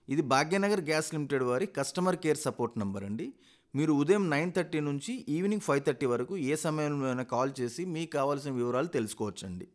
ఇది Bhagyanagar gas limited వారి customer care support number అండి మీరు ఉదయం నైన్ థర్టీ నుంచి ఈవినింగ్ ఫైవ్ థర్టీ వరకు ఏ సమయంలోనైనా కాల్ చేసి మీకు కావాల్సిన వివరాలు తెలుసుకోవచ్చండి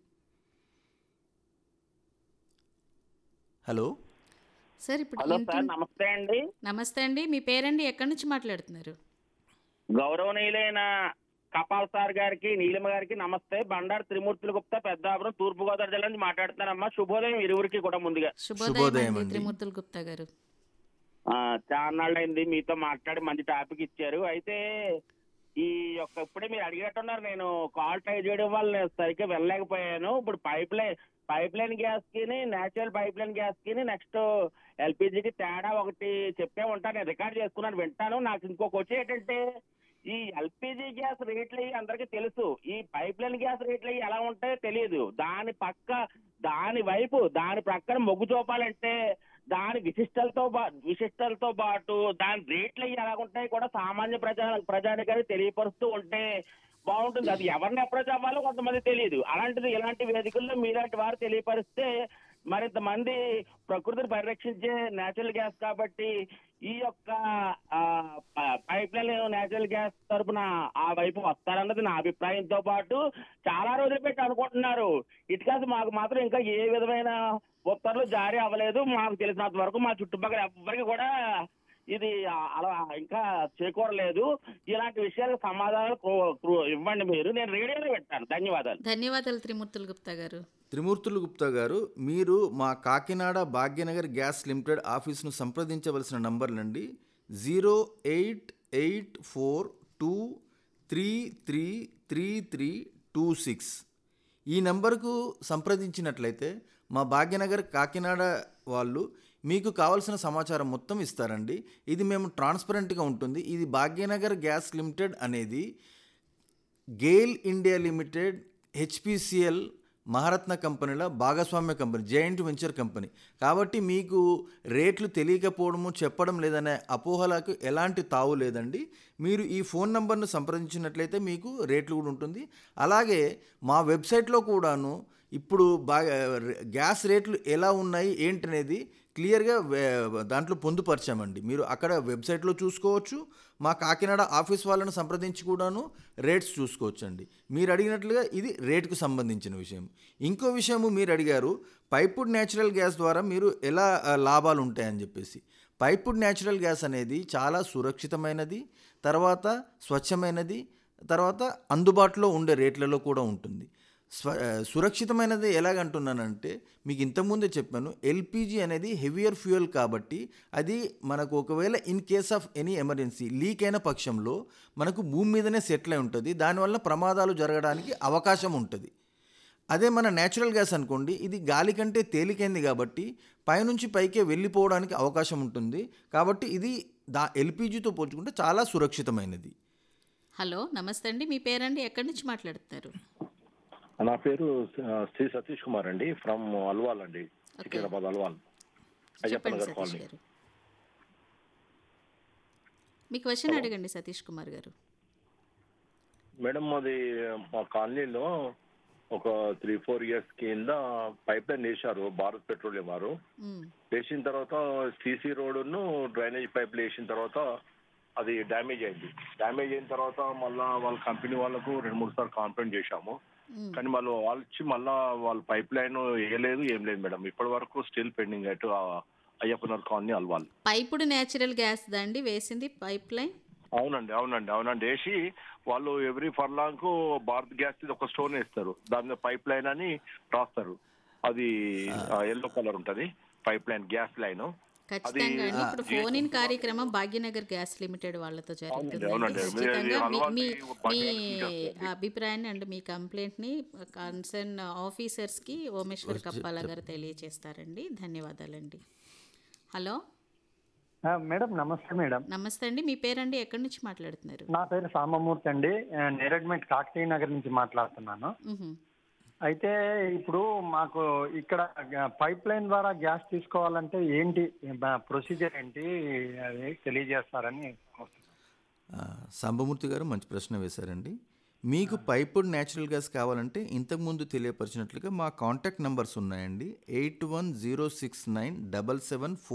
హలో సార్ ఇప్పుడు హలో ఇంటి సార్ నమస్తే అండి నమస్తే అండి మీ పేరండి ఎక్కడి నుంచి మాట్లాడుతున్నారు గౌరవనీయులైన కపాల్ సార్ గారికి నీలిమ గారికి నమస్తే బండారు త్రిమూర్తుల గుప్తా పెద్దాపురం తూర్పు గోదావరి జిల్లా నుంచి మాట్లాడుతున్నానమ్మా శుభోదయం ఇరువురికి కూడా ముందుగా శుభోదయం శుభోదయం అండి అండి. త్రిమూర్తులు గుప్తా గారు ఆ, చాలా అయింది మీతో మాట్లాడి మంచి టాపిక్ ఇచ్చారు అయితే ఈ యొక్క ఇప్పుడే మీరు అడిగేట్టున్నారు నేను కాల్ ట్రై చేయడం వల్ల నేను సరిగ్గా వెళ్ళలేకపోయాను ఇప్పుడు pipeline pipeline gas కి నేచురల్ పైప్ లైన్ గ్యాస్ కి నెక్స్ట్ ఎల్పిజికి తేడా ఒకటి చెప్పే ఉంటాను నేను రికార్డ్ చేసుకున్నాను వింటాను నాకు ఇంకొక వచ్చి ఏంటంటే ఈ ఎల్పిజి గ్యాస్ రేట్లు అయ్యి అందరికీ తెలుసు ఈ పైప్ లైన్ గ్యాస్ రేట్లు అయ్యి ఎలా ఉంటాయో తెలియదు దాని పక్క దాని వైపు దాని ప్రక్కన మొగ్గు చూపాలంటే దాని విశిష్టలతో పా- విశిష్టలతో పాటు దాని రేట్లు అయ్యి ఎలా ఉంటాయి కూడా సామాన్య ప్రజా ప్రజానికానికి తెలియపరుస్తూ ఉంటే బాగుంటుంది అది ఎవరిని అప్రోచ్ అవ్వాలో కొంతమంది తెలియదు అలాంటిది ఇలాంటి వేదికల్లో మీలాంటి వారు తెలియపరిస్తే మరింత మంది ప్రకృతిని పరిరక్షించే నేచురల్ గ్యాస్ కాబట్టి ఈ యొక్క పైప్ లైన్ నేచురల్ గ్యాస్ తరపున ఆ వైపు వస్తారన్నది నా అభిప్రాయంతో పాటు చాలా రోజులు పెట్టి అనుకుంటున్నారు ఇటు కాదు మాకు మాత్రం ఇంకా ఏ విధమైన ఉత్తర్వులు జారీ అవ్వలేదు మాకు తెలిసినంత వరకు మా చుట్టుపక్కల ఎవ్వరికి కూడా ఇది ఆ- అలా ఇంకా చేకూరలేదు ఇలాంటి విషయాలకు సమాధానాలు క్రో- క్రో- ఇవ్వండి మీరు నేను రేడియోలో పెట్టాను ధన్యవాదాలు ధన్యవాదాలు త్రిమూర్తులు గుప్తా గారు త్రిమూర్తులు గుప్తా గారు మీరు మా కాకినాడ భాగ్యనగర్ గ్యాస్ లిమిటెడ్ ఆఫీస్ను సంప్రదించవలసిన నంబర్లండి zero eight eight four two three three three three two six ఈ నంబర్కు సంప్రదించినట్లయితే మా భాగ్యనగర్ కాకినాడ వాళ్ళు మీకు కావాల్సిన సమాచారం మొత్తం ఇస్తారండి ఇది మేము ట్రాన్స్పరెంట్గా ఉంటుంది ఇది భాగ్యనగర్ గ్యాస్ లిమిటెడ్ అనేది గెయిల్ ఇండియా లిమిటెడ్ హెచ్పిసిఎల్ మహారత్న కంపెనీల భాగస్వామ్య కంపెనీ జైంట్ వెంచర్ కంపెనీ కాబట్టి మీకు రేట్లు తెలియకపోవడము చెప్పడం లేదనే అపోహలకు ఎలాంటి తావు లేదండి మీరు ఈ ఫోన్ నంబర్ను సంప్రదించినట్లయితే మీకు రేట్లు కూడా ఉంటుంది అలాగే మా వెబ్సైట్లో కూడాను ఇప్పుడు బాగా గ్యాస్ రేట్లు ఎలా ఉన్నాయి ఏంటనేది క్లియర్గా వే- దాంట్లో పొందుపరిచామండి మీరు అక్కడ వెబ్సైట్లో చూసుకోవచ్చు మా కాకినాడ ఆఫీస్ వాళ్ళని సంప్రదించి కూడాను రేట్స్ చూసుకోవచ్చండి మీరు అడిగినట్లుగా ఇది రేటుకు సంబంధించిన విషయం ఇంకో విషయము మీరు అడిగారు పైపుడ్ న్యాచురల్ గ్యాస్ ద్వారా మీరు ఎలా ఆ, లాభాలు ఉంటాయని చెప్పేసి పైపుడ్ న్యాచురల్ గ్యాస్ అనేది చాలా సురక్షితమైనది తర్వాత స్వచ్ఛమైనది తర్వాత అందుబాటులో ఉండే రేట్లలో కూడా ఉంటుంది స్వ ఆ, సురక్షితమైనది ఎలాగంటున్నానంటే మీకు ఇంతకుముందే చెప్పాను ఎల్పిజి అనేది హెవియర్ ఫ్యూయల్ కాబట్టి అది మనకు ఒకవేళ in case of any emergency leak అయిన పక్షంలో మనకు భూమి మీదనే సెటిల్ అయి ఉంటుంది దానివల్ల ప్రమాదాలు జరగడానికి అవకాశం ఉంటుంది అదే మన న్యాచురల్ గ్యాస్ అనుకోండి ఇది గాలి కంటే తేలికైంది కాబట్టి పైనుంచి పైకే వెళ్ళిపోవడానికి అవకాశం ఉంటుంది కాబట్టి ఇది దా ఎల్పిజితో పోల్చుకుంటే చాలా సురక్షితమైనది హలో నమస్తే అండి మీ పేరండి ఎక్కడి నుంచి మాట్లాడుతున్నారు నా పేరు ఆ, శ్రీ సతీష్ కుమార్ అండి ఫ్రమ్ అల్వాల్ అండి సికింద్రాబాద్ అల్వాల్ అయ్యప్ప చెప్పండి నగర్ సతీష్ కాలనీ గారు మీ క్వశ్చన్ అడగండి సతీష్ కుమార్ గారు మేడం అది మా కాలనీలో ఒక త్రీ ఫోర్ ఇయర్స్ కింద పైప్ లైన్ వేశారు భారత్ పెట్రోలియం వారు మ్, వేసిన తర్వాత సీసీ రోడ్డును డ్రైనేజ్ పైపులు వేసిన తర్వాత అది డ్యామేజ్ అయింది డ్యామేజ్ అయిన తర్వాత మళ్ళా వాళ్ళ కంపెనీ వాళ్ళకు రెండు మూడు సార్లు కాంప్లైంట్ చేశాము మ్. కానీ వాళ్ళు వాళ్ళు వచ్చి మళ్ళా వాళ్ళ పైప్ లైన్ వేయలేదు ఏం లేదు మేడం ఇప్పటి వరకు స్టిల్ పెండింగ్ అటు అయ్యప్పనర్ కాలనీ అల్వాల్ పైపుడు న్యాచురల్ గ్యాస్ దండి వేసింది పైప్ లైన్ అవునండి అవునండి అవునండి వేసి వాళ్ళు ఎవ్రీ ఫర్లాంగ్ కు భారత్ గ్యాస్ ఒక స్టోన్ వేస్తారు దాని మీద పైప్ లైన్ అని రాస్తారు అది ఎల్లో కలర్ ఉంటది పైప్ లైన్ గ్యాస్ లైన్ ఖచ్చితంగా అండి ఇప్పుడు ఫోన్ ఇన్ కార్యక్రమం భాగ్యనగర్ గ్యాస్ లిమిటెడ్ వాళ్ళతో జరుగుతుంది అవునండి. ఖచ్చితంగా మీ అలవాటు మీ ఈ మీ భాగ్యనగర్ అభిప్రాయాన్ని అండ్ మీ కంప్లైంట్ని కన్సర్న్ ఆఫీసర్స్కి ఓమేశ్వర్ కప్పాల గారు తెలియజేస్తారండి ధన్యవాదాలండి హలో ఆ, మేడం నమస్తే మేడం నమస్తే అండి మీ పేరండి ఎక్కడి నుంచి మాట్లాడుతున్నారు నా పేరు సామమూర్తి అండి ఆ, నేరడ్మెట్ కాకతీయ నగర్ నుంచి మాట్లాడుతున్నాను మ్హూ. అయితే ఇప్పుడు మాకు ఇక్కడ గ- పైప్ లైన్ ద్వారా గ్యాస్ తీసుకోవాలంటే ఏంటి బ- ప్రొసీజర్ ఏంటి అది తెలియజేస్తారని కోరుతున్నాను. ఆ, సాంబమూర్తి గారు మంచి ప్రశ్న వేశారండి మీకు పైపుడ్ న్యాచురల్ గ్యాస్ కావాలంటే ఇంతకుముందు తెలియపరిచినట్లుగా మా కాంటాక్ట్ నంబర్స్ ఉన్నాయండి eight one zero six nine double seven four